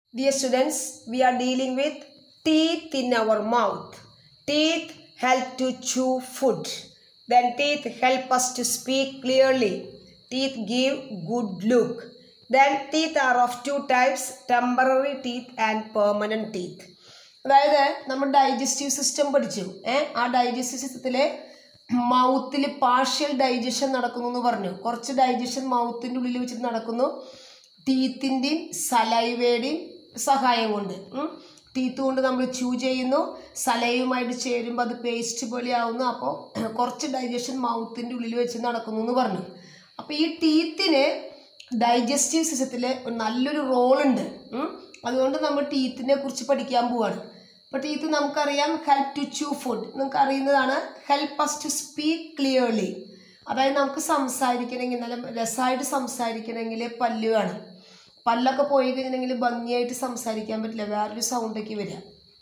Dear students, we are dealing with teeth in our mouth. Teeth help to chew food. Then teeth help us to speak clearly. Teeth give good look. Then teeth are of two types, temporary teeth and permanent teeth. അതായത് നമ്മൾ digestive system പഠിച്ചു ഏ ആ digestive സിസ്റ്റത്തിലെ മൗത്തിൽ partial digestion നടക്കുന്നു എന്ന് പറഞ്ഞു കുറച്ച് ഡൈജഷൻ മൗത്തിൻ്റെ ഉള്ളിൽ വെച്ചിട്ട് നടക്കുന്നു ടീത്തിൻ്റെയും സലൈവയുടെയും സഹായം കൊണ്ട് ടീത്ത് കൊണ്ട് നമ്മൾ ചൂ ചെയ്യുന്നു സലയുമായിട്ട് ചേരുമ്പോൾ അത് പേസ്റ്റ് പോലെ ആവുന്നു അപ്പോൾ കുറച്ച് ഡൈജഷൻ മൗത്തിൻ്റെ ഉള്ളിൽ വെച്ച് നടക്കുന്നു എന്ന് പറഞ്ഞു അപ്പോൾ ഈ ടീത്തിന് ഡൈജസ്റ്റീവ് സിസ്റ്റത്തിൽ നല്ലൊരു റോളുണ്ട് അതുകൊണ്ട് നമ്മൾ ടീത്തിനെ കുറിച്ച് പഠിക്കാൻ പോവാണ് അപ്പോൾ ടീത്ത് നമുക്കറിയാം ഹെൽപ്പ് ടു ചൂ ഫുഡ് നിങ്ങൾക്ക് അറിയുന്നതാണ് help us to speak clearly അതായത് നമുക്ക് സംസാരിക്കണമെങ്കിൽ നല്ല രസമായിട്ട് സംസാരിക്കണമെങ്കിൽ പല്ല് വേണം പല്ലൊക്കെ പോയി കഴിഞ്ഞിട്ടുണ്ടെങ്കിൽ ഭംഗിയായിട്ട് സംസാരിക്കാൻ പറ്റില്ല വേറൊരു സൗണ്ടൊക്കെ വരിക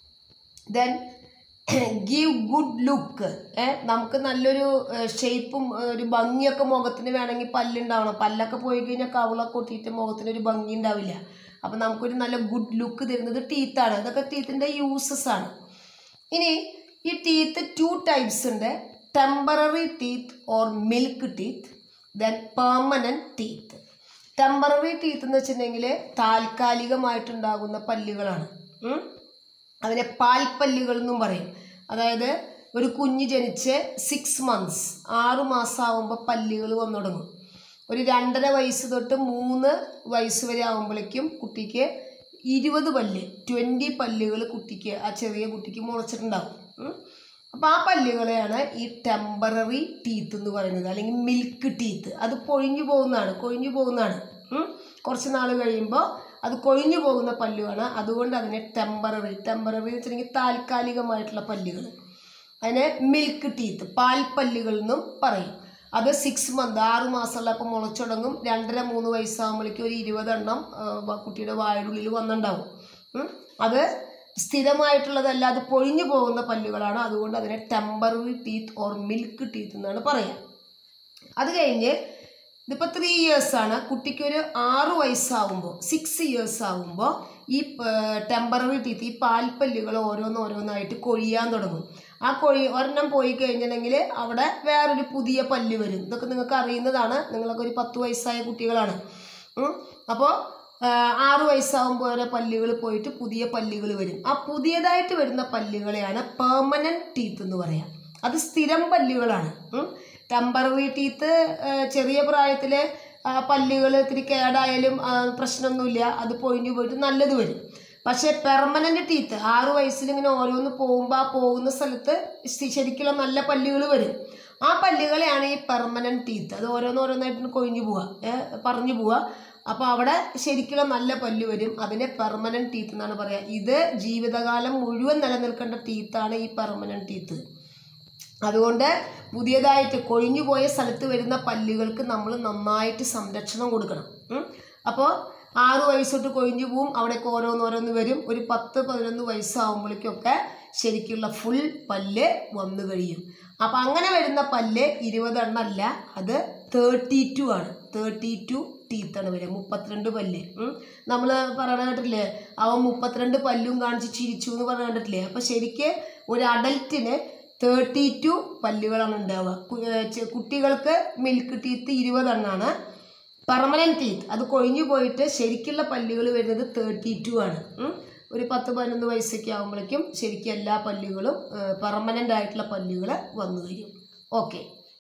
ദെൻ ഗീവ് ഗുഡ് ലുക്ക് നമുക്ക് നല്ലൊരു ഷേപ്പും ഒരു ഭംഗിയൊക്കെ മുഖത്തിന് വേണമെങ്കിൽ പല്ലുണ്ടാവണം പല്ലൊക്കെ പോയി കഴിഞ്ഞാൽ കവളൊക്കെ കൊട്ടിയിട്ട് മുഖത്തിന് ഒരു ഭംഗി ഉണ്ടാവില്ല അപ്പം നമുക്കൊരു നല്ല ഗുഡ് ലുക്ക് തരുന്നത് ടീത്താണ് ഇതൊക്കെ ടീത്തിൻ്റെ യൂസസ് ആണ് ഇനി ഈ ടീത്ത് ടു ടൈപ്സ് ഉണ്ട് temporary teeth or milk teeth then permanent teeth temporary teeth എന്ന് വെച്ചിട്ടുണ്ടെങ്കിൽ താൽക്കാലികമായിട്ടുണ്ടാകുന്ന പല്ലുകളാണ് അതിനെ പാൽപ്പല്ലുകൾ എന്നും പറയും അതായത് ഒരു കുഞ്ഞ് ജനിച്ച് സിക്സ് മന്ത്സ് ആറ് മാസം ആകുമ്പോൾ പല്ലുകൾ വന്നു തുടങ്ങും ഒരു രണ്ടര വയസ്സ് തൊട്ട് മൂന്ന് വയസ്സ് വരെ ആകുമ്പോഴേക്കും കുട്ടിക്ക് ഇരുപത് പല്ല് ട്വൻറ്റി പല്ലുകൾ കുട്ടിക്ക് ആ ചെറിയ കുട്ടിക്ക് മുളച്ചിട്ടുണ്ടാവും അപ്പോൾ ആ പല്ലുകളെയാണ് ഈ ടെമ്പററി ടീത്ത് എന്ന് പറയുന്നത് അല്ലെങ്കിൽ മിൽക്ക് ടീത്ത് അത് പൊഴിഞ്ഞു പോകുന്നതാണ് കൊഴിഞ്ഞു പോകുന്നതാണ് കുറച്ച് നാൾ കഴിയുമ്പോൾ അത് കൊഴിഞ്ഞു പോകുന്ന പല്ലുമാണ് അതുകൊണ്ട് അതിനെ ടെമ്പററി ടെമ്പററി എന്ന് വെച്ചിട്ടുണ്ടെങ്കിൽ താൽക്കാലികമായിട്ടുള്ള പല്ലുകൾ അതിനെ മിൽക്ക് ടീത്ത് പാൽപ്പല്ലുകൾ എന്നും പറയും അത് സിക്സ് മന്ത് ആറ് മാസമുള്ളപ്പോൾ മുളച്ചുടങ്ങും രണ്ടര മൂന്ന് വയസ്സാകുമ്പോഴേക്കും ഒരു ഇരുപതെണ്ണം കുട്ടിയുടെ വായുടെ ഉള്ളിൽ വന്നിട്ടുണ്ടാവും അത് സ്ഥിരമായിട്ടുള്ളതല്ല അത് പൊഴിഞ്ഞു പോകുന്ന പല്ലുകളാണ് അതുകൊണ്ട് അതിനെ temporary teeth or milk teeth എന്നാണ് പറയുക അത് കഴിഞ്ഞ് ഇതിപ്പോൾ ത്രീ ഇയേഴ്സാണ് കുട്ടിക്ക് ഒരു ആറ് വയസ്സാകുമ്പോൾ സിക്സ് ഇയേഴ്സ് ആകുമ്പോൾ ഈ ടെമ്പററി ടീത്ത് ഈ പാൽപ്പല്ലുകൾ ഓരോന്ന് ഓരോന്നായിട്ട് കൊഴിയാൻ തുടങ്ങും ആ കൊഴി ഒരെണ്ണം പോയി കഴിഞ്ഞിട്ടുണ്ടെങ്കിൽ അവിടെ വേറൊരു പുതിയ പല്ല് വരും ഇതൊക്കെ നിങ്ങൾക്ക് അറിയുന്നതാണ് നിങ്ങളൊക്കെ ഒരു പത്ത് വയസ്സായ കുട്ടികളാണ് അപ്പോൾ ആറ് വയസ്സാകുമ്പോൾ ഓരോ പല്ലുകൾ പോയിട്ട് പുതിയ പല്ലുകൾ വരും ആ പുതിയതായിട്ട് വരുന്ന പല്ലുകളെയാണ് പെർമനൻറ്റ് ടീത്ത് എന്ന് പറയാം അത് സ്ഥിരം പല്ലുകളാണ് ടെമ്പററി ടീത്ത് ചെറിയ പ്രായത്തിൽ പല്ലുകൾ ഇത്തിരി കേടായാലും പ്രശ്നമൊന്നുമില്ല അത് പൊഴിഞ്ഞു പോയിട്ട് നല്ലത് വരും പക്ഷേ പെർമനൻ്റ് ടീത്ത് ആറ് വയസ്സിൽ ഇങ്ങനെ ഓരോന്ന് പോകുമ്പോൾ ആ പോകുന്ന സ്ഥലത്ത് ശരിക്കുള്ള നല്ല പല്ലുകൾ വരും ആ പല്ലുകളെയാണ് ഈ പെർമനൻറ്റ് ടീത്ത് അത് ഓരോന്നോരോന്നായിട്ട് കൊഴിഞ്ഞു പോവുക പറഞ്ഞു പോവുക അപ്പോൾ അവിടെ ശരിക്കുള്ള നല്ല പല്ല് വരും അതിനെ പെർമനൻറ്റ് ടീത്ത് എന്നാണ് പറയുക ഇത് ജീവിതകാലം മുഴുവൻ നിലനിൽക്കേണ്ട ടീത്താണ് ഈ പെർമനൻറ്റ് ടീത്ത് അതുകൊണ്ട് പുതിയതായിട്ട് കൊഴിഞ്ഞു പോയ സ്ഥലത്ത് വരുന്ന പല്ലുകൾക്ക് നമ്മൾ നന്നായിട്ട് സംരക്ഷണം കൊടുക്കണം അപ്പോൾ ആറ് വയസ്സൊട്ട് കൊഴിഞ്ഞു പോവും അവിടേക്ക് ഓരോന്നോരോന്ന് വരും ഒരു പത്ത് പതിനൊന്ന് വയസ്സാകുമ്പോഴേക്കൊക്കെ ശരിക്കുള്ള ഫുൾ പല്ല് വന്നു കഴിയും അപ്പം അങ്ങനെ വരുന്ന പല്ല് ഇരുപതെണ്ണം അല്ല അത് തേർട്ടി ടു ആണ് തേർട്ടി ടു ടീത്താണ് വരിക മുപ്പത്തിരണ്ട് പല്ല് നമ്മൾ പറയണ കേട്ടില്ലേ അവൻ മുപ്പത്തിരണ്ട് പല്ലും കാണിച്ച് ചിരിച്ചു എന്ന് പറഞ്ഞ കണ്ടിട്ടില്ലേ അപ്പം ശരിക്ക് ഒരു അഡൽറ്റിന് തേർട്ടി ടു പല്ലുകളാണ് ഉണ്ടാവുക കുട്ടികൾക്ക് മിൽക്ക് ടീത്ത് ഇരുപതെണ്ണമാണ് പെർമനൻറ്റ് ടീത്ത് അത് കൊഴിഞ്ഞു പോയിട്ട് ശരിക്കുള്ള പല്ലുകൾ വരുന്നത് തേർട്ടി ടു ആണ് ഒരു പത്ത് പതിനൊന്ന് വയസ്സൊക്കെ ആകുമ്പോഴേക്കും ശരിക്കും എല്ലാ പല്ലുകളും പെർമനൻ്റ് ആയിട്ടുള്ള പല്ലുകൾ വന്നു കഴിയും ഓക്കെ